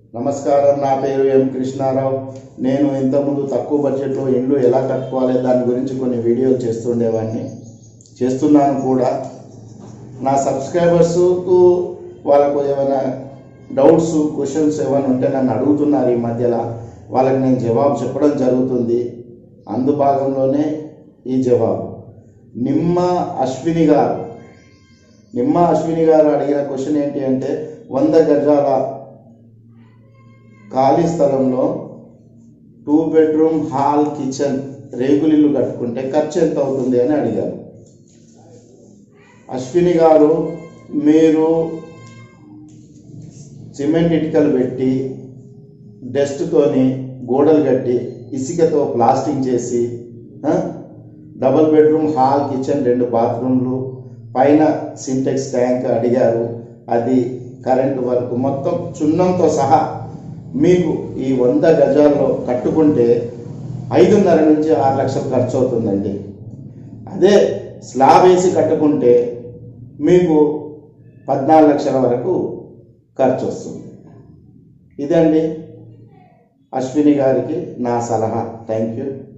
నమస్కారం నా పేరు ఎం కృష్ణారావు నేను ఇంతకుముందు తక్కువ బడ్జెట్లో ఇండ్లు ఎలా కట్టుకోవాలి దాని గురించి కొన్ని వీడియోలు చేస్తుండేవాడిని చేస్తున్నాను కూడా నా సబ్స్క్రైబర్స్కు వాళ్ళకు ఏమైనా డౌట్స్ క్వశ్చన్స్ ఏమైనా ఉంటే నన్ను అడుగుతున్నారు ఈ మధ్యలో వాళ్ళకి నేను జవాబు చెప్పడం జరుగుతుంది అందు భాగంలోనే ఈ జవాబు నిమ్మ అశ్విని గారు నిమ్మ అశ్విని గారు అడిగిన క్వశ్చన్ ఏంటి అంటే వంద గజాల ఖాళీ స్థలంలో టూ బెడ్రూమ్ హాల్ కిచెన్ రేగులిల్లు కట్టుకుంటే ఖర్చు ఎంత అవుతుంది అని అడిగారు అశ్విని గారు మీరు సిమెంట్ ఇటుకలు పెట్టి డస్ట్తోని గోడలు కట్టి ఇసుకతో ప్లాస్టింగ్ చేసి ఆ, డబుల్ బెడ్రూమ్ హాల్ కిచెన్ రెండు బాత్రూమ్లు పైన సింటెక్స్ ట్యాంక్ అడిగారు అది కరెంటు వర్క్ మొత్తం చున్నంతో సహా మీకు ఈ వంద గజాల్లో కట్టుకుంటే ఐదున్నర నుంచి ఆరు లక్షలు ఖర్చు అవుతుందండి అదే స్లాబ్ వేసి కట్టుకుంటే మీకు పద్నాలుగు లక్షల వరకు ఖర్చు వస్తుంది ఇదండి అశ్విని గారికి నా సలహా థ్యాంక్ యూ